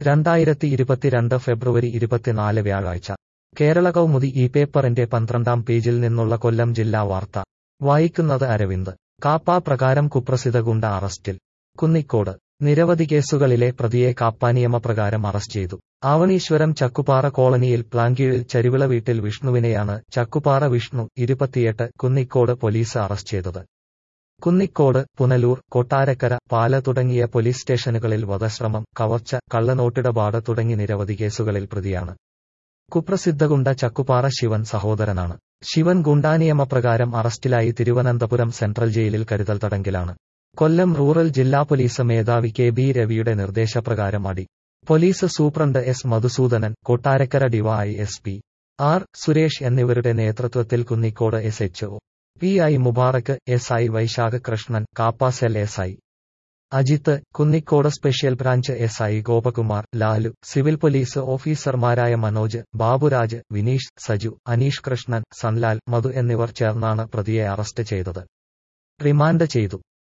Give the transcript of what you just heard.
രണ്ടായിരത്തി ഇരുപത്തിരണ്ട് ഫെബ്രുവരി ഇരുപത്തിനാല് വ്യാഴാഴ്ച കേരള കൗമുദി ഈ പേപ്പറിന്റെ പന്ത്രണ്ടാം പേജിൽ നിന്നുള്ള കൊല്ലം ജില്ലാ വാർത്ത വായിക്കുന്നത് അരവിന്ദ് കാപ്പ പ്രകാരം കുപ്രസിദ്ധ ഗുണ്ട അറസ്റ്റിൽ കുന്നിക്കോട് നിരവധി കേസുകളിലെ പ്രതിയെ കാപ്പ നിയമപ്രകാരം അറസ്റ്റ് ചെയ്തു ആവണീശ്വരം ചക്കുപാറ കോളനിയിൽ പ്ലാങ്കീഴിൽ ചരിവിള വീട്ടിൽ വിഷ്ണുവിനെയാണ് ചക്കുപാറ വിഷ്ണു ഇരുപത്തിയെട്ട് കുന്നിക്കോട് പോലീസ് അറസ്റ്റ് ചെയ്തത് കുന്നിക്കോട് പുനലൂർ കൊട്ടാരക്കര പാല തുടങ്ങിയ പോലീസ് സ്റ്റേഷനുകളിൽ വധശ്രമം കവർച്ച കള്ളനോട്ടിടപാട് തുടങ്ങി നിരവധി കേസുകളിൽ പ്രതിയാണ് കുപ്രസിദ്ധ ഗുണ്ട ചക്കുപാറ ശിവൻ സഹോദരനാണ് ശിവൻ ഗുണ്ടാനിയമപ്രകാരം അറസ്റ്റിലായി തിരുവനന്തപുരം സെൻട്രൽ ജയിലിൽ കരുതൽ തടങ്കിലാണ് കൊല്ലം റൂറൽ ജില്ലാ പോലീസ് മേധാവി കെ ബി രവിയുടെ നിർദ്ദേശപ്രകാരം അടി police superintendent S Madhusoodanan Kottarakkara DY S P R Suresh എന്നിവരുടെ നേതൃത്വത്തിൽ Kunnicode S H O P I Mubarak S I Vaishakh Krishnan കാപ്പാസെൽ S I Ajith Kunnicode special branch S I Gopakumar Lalu civil police ഓഫീസർമാരായ മനോജ് ബാബുരാജ് വിനീഷ് സജു അനീഷ് കൃഷ്ണൻ സൻലാൽ മധു എന്നിവർ ചേർന്നാണ് പ്രതിയെ അറസ്റ്റ് ചെയ്തത് റിമാൻഡ് ചെയ്തു